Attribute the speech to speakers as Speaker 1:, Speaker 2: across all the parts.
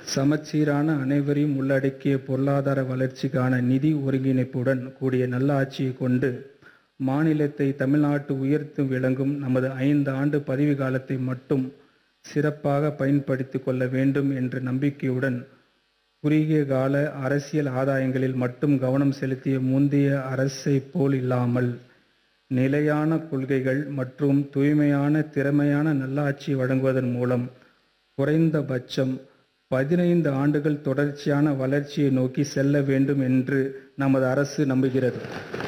Speaker 1: சமச்சீரான அனைவரையும் உள்ளடக்கிய பொருளாதார வளர்ச்சிக்கான நிதி ஒருங்கிணைப்புடன் கூடிய நல்லாட்சியை கொண்டு மாநிலத்தை தமிழ்நாட்டு உயர்த்து விளங்கும் நமது ஐந்து ஆண்டு பதவி காலத்தை மட்டும் சிறப்பாக பயன்படுத்திக் கொள்ள வேண்டும் என்ற நம்பிக்கையுடன் குறுகிய கால அரசியல் ஆதாயங்களில் மட்டும் கவனம் செலுத்திய முந்தைய அரசை போல் இல்லாமல் நிலையான கொள்கைகள் மற்றும் தூய்மையான திறமையான நல்லாட்சி வழங்குவதன் மூலம் குறைந்தபட்சம் பதினைந்து ஆண்டுகள் தொடர்ச்சியான வளர்ச்சியை நோக்கி செல்ல வேண்டும் என்று நமது அரசு நம்புகிறது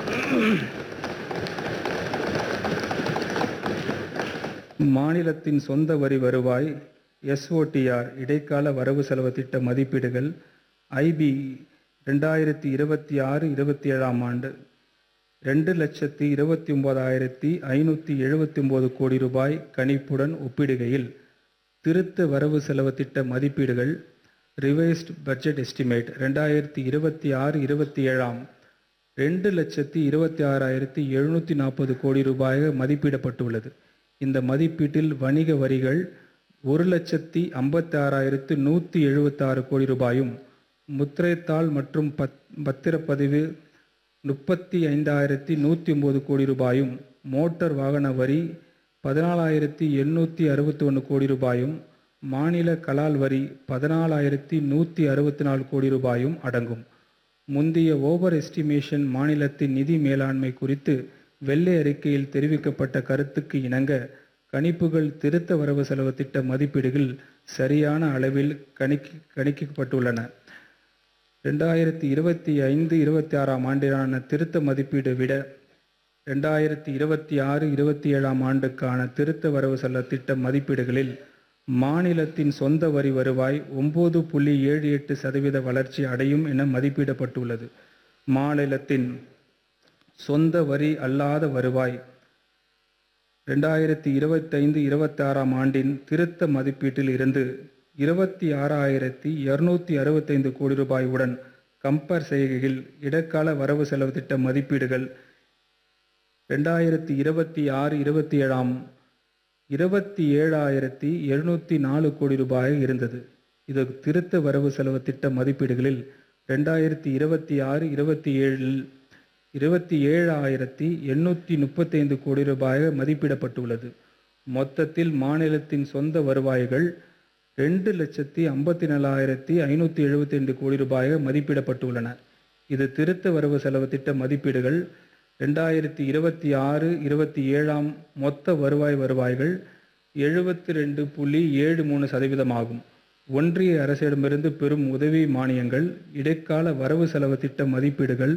Speaker 1: மாநிலத்தின் சொந்த வரி வருவாய் எஸ்ஓடிஆர் இடைக்கால வரவு செலவு திட்ட மதிப்பீடுகள் ஐபி ரெண்டாயிரத்தி இருபத்தி ஆறு இருபத்தி ஏழாம் ஆண்டு ரெண்டு லட்சத்தி இருபத்தி ஒன்பதாயிரத்தி ஐநூற்றி எழுபத்தி ஒம்பது கோடி ரூபாய் கணிப்புடன் ஒப்பிடுகையில் திருத்த வரவு செலவு திட்ட மதிப்பீடுகள் ரிவைஸ்ட் பட்ஜெட் எஸ்டிமேட் ரெண்டாயிரத்தி இருபத்தி ஆறு இருபத்தி ஏழாம் ரெண்டு லட்சத்தி இருபத்தி ஆறாயிரத்தி எழுநூற்றி நாற்பது கோடி ரூபாயாக மதிப்பிடப்பட்டுள்ளது இந்த மதிப்பீட்டில் வணிக வரிகள் ஒரு லட்சத்தி ஐம்பத்தி ஆறாயிரத்து நூற்றி எழுபத்தாறு கோடி ரூபாயும் முத்திரைத்தாள் மற்றும் பத் பத்திரப்பதிவு முப்பத்தி ஐந்தாயிரத்தி நூற்றி ஒம்பது கோடி ரூபாயும் மோட்டார் வாகன வரி பதினாலாயிரத்தி எண்ணூற்றி அறுபத்தி ஒன்று கோடி ரூபாயும் மாநில கலால் வரி பதினாலாயிரத்தி நூற்றி அறுபத்தி நாலு கோடி ரூபாயும் அடங்கும் முந்தைய ஓவர் எஸ்டிமேஷன் மாநிலத்தின் நிதி மேலாண்மை குறித்து வெள்ளை அறிக்கையில் தெரிவிக்கப்பட்ட கருத்துக்கு இணங்க கணிப்புகள் திருத்த வரவு செலவு திட்ட மதிப்பீடுகள் சரியான அளவில் கணிக்க கணிக்கப்பட்டுள்ளன ரெண்டாயிரத்தி இருபத்தி ஐந்து இருபத்தி ஆறாம் ஆண்டிலான திருத்த மதிப்பீடு விட ரெண்டாயிரத்தி இருபத்தி ஆறு இருபத்தி ஏழாம் ஆண்டுக்கான திருத்த வரவு செலவு திட்ட மதிப்பீடுகளில் மாநிலத்தின் சொந்த வரி வருவாய் ஒம்பது புள்ளி ஏழு எட்டு சதவீத வளர்ச்சி அடையும் என மதிப்பிடப்பட்டுள்ளது மாநிலத்தின் சொந்த வரி அல்லாத வருவாய் ரெண்டாயிரத்தி இருபத்தைந்து இருபத்தாறாம் ஆண்டின் திருத்த மதிப்பீட்டில் இருந்து இருபத்தி ஆறாயிரத்தி இரநூத்தி அறுபத்தைந்து கோடி ரூபாயுடன் கம்பேர் செய்கையில் இடைக்கால வரவு செலவு திட்ட மதிப்பீடுகள் ரெண்டாயிரத்தி இருபத்தி ஆறு இருபத்தி ஏழாம் இருபத்தி ஏழாயிரத்தி எழுநூற்றி நாலு கோடி ரூபாய் இருந்தது இது திருத்த வரவு செலவு திட்ட மதிப்பீடுகளில் ரெண்டாயிரத்தி இருபத்தி ஆறு இருபத்தி ஏழில் இருபத்தி ஏழாயிரத்தி எண்ணூற்றி முப்பத்தைந்து கோடி ரூபாய் மதிப்பிடப்பட்டுள்ளது மொத்தத்தில் மாநிலத்தின் சொந்த வருவாய்கள் ரெண்டு லட்சத்தி ஐம்பத்தி நாலாயிரத்தி ஐநூற்றி எழுபத்தி ரெண்டு கோடி ரூபாய் மதிப்பிடப்பட்டுள்ளன இது திருத்த வரவு செலவு திட்ட மதிப்பீடுகள் ரெண்டாயிரத்தி இருபத்தி ஆறு இருபத்தி ஏழாம் மொத்த வருவாய் வருவாய்கள் எழுபத்தி ரெண்டு புள்ளி ஏழு மூணு சதவீதமாகும் ஒன்றிய அரசிடமிருந்து பெறும் உதவி மானியங்கள் இடைக்கால வரவு செலவு திட்ட மதிப்பீடுகள்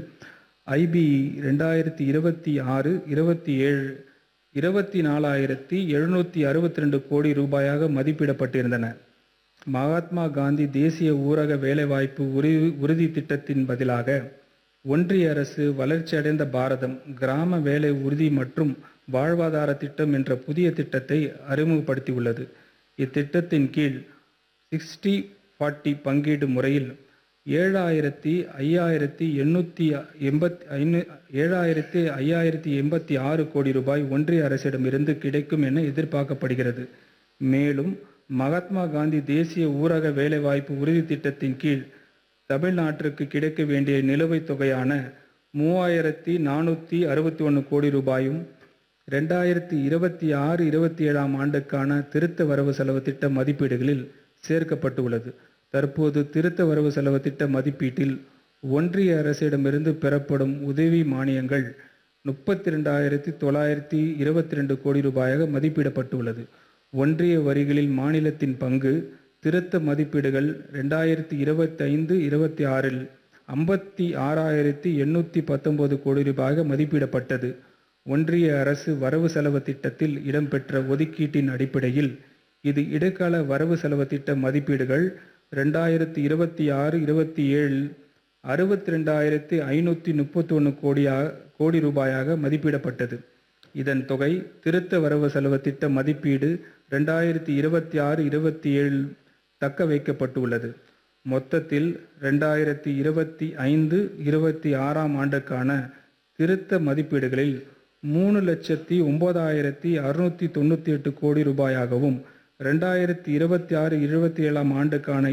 Speaker 1: ஐபிஇ ரெண்டாயிரத்தி இருபத்தி ஆறு இருபத்தி ஏழு இருபத்தி நாலாயிரத்தி எழுநூற்றி அறுபத்தி ரெண்டு கோடி ரூபாயாக மதிப்பிடப்பட்டிருந்தன மகாத்மா காந்தி தேசிய ஊரக வேலைவாய்ப்பு உறுதி உறுதி திட்டத்தின் பதிலாக ஒன்றிய அரசு வளர்ச்சியடைந்த பாரதம் கிராம வேலை உறுதி மற்றும் வாழ்வாதார திட்டம் என்ற புதிய திட்டத்தை அறிமுகப்படுத்தியுள்ளது இத்திட்டத்தின் கீழ் சிக்ஸ்டி ஃபார்ட்டி பங்கீடு முறையில் ஏழாயிரத்தி ஐயாயிரத்தி எண்ணூற்றி எண்பத்தி ஐநூ ஏழாயிரத்தி ஐயாயிரத்தி எண்பத்தி ஆறு கோடி ரூபாய் ஒன்றிய அரசிடமிருந்து கிடைக்கும் என எதிர்பார்க்கப்படுகிறது மேலும் மகாத்மா காந்தி தேசிய ஊரக வேலைவாய்ப்பு உறுதி திட்டத்தின் கீழ் தமிழ்நாட்டிற்கு கிடைக்க வேண்டிய நிலுவைத் தொகையான மூவாயிரத்தி நானூற்றி அறுபத்தி ஒன்று கோடி ரூபாயும் ரெண்டாயிரத்தி இருபத்தி ஆறு இருபத்தி ஏழாம் ஆண்டுக்கான திருத்த வரவு செலவு திட்ட மதிப்பீடுகளில் சேர்க்கப்பட்டுள்ளது தற்போது திருத்த வரவு செலவு திட்ட மதிப்பீட்டில் ஒன்றிய அரசிடமிருந்து பெறப்படும் உதவி மானியங்கள் முப்பத்தி ரெண்டாயிரத்தி தொள்ளாயிரத்தி இருபத்தி ரெண்டு கோடி ரூபாயாக மதிப்பிடப்பட்டுள்ளது ஒன்றிய வரிகளில் மாநிலத்தின் பங்கு திருத்த மதிப்பீடுகள் ரெண்டாயிரத்தி இருபத்தைந்து இருபத்தி ஆறில் ஐம்பத்தி ஆறாயிரத்தி எண்ணூற்றி பத்தொன்பது கோடி ரூபாயாக மதிப்பிடப்பட்டது ஒன்றிய அரசு வரவு செலவு திட்டத்தில் இடம்பெற்ற ஒதுக்கீட்டின் அடிப்படையில் இது இடைக்கால வரவு செலவு திட்ட மதிப்பீடுகள் ரெண்டாயிரத்தி இருபத்தி ஆறு இருபத்தி ஏழில் அறுபத்தி ரெண்டாயிரத்தி ஐநூற்றி முப்பத்தி ஒன்று கோடியா கோடி ரூபாயாக மதிப்பிடப்பட்டது இதன் தொகை திருத்த வரவு செலவு திட்ட மதிப்பீடு ரெண்டாயிரத்தி இருபத்தி ஆறு இருபத்தி ஏழில் தக்க வைக்கப்பட்டுள்ளது மொத்தத்தில் ரெண்டாயிரத்தி இருபத்தி ஐந்து இருபத்தி ஆறாம் ஆண்டுக்கான திருத்த மதிப்பீடுகளில் மூணு லட்சத்தி ஒன்பதாயிரத்தி அறுநூற்றி தொண்ணூற்றி எட்டு கோடி ரூபாயாகவும் ரெண்டாயிரத்தி இருபத்தி ஆறு இருபத்தி ஏழாம் ஆண்டுக்கான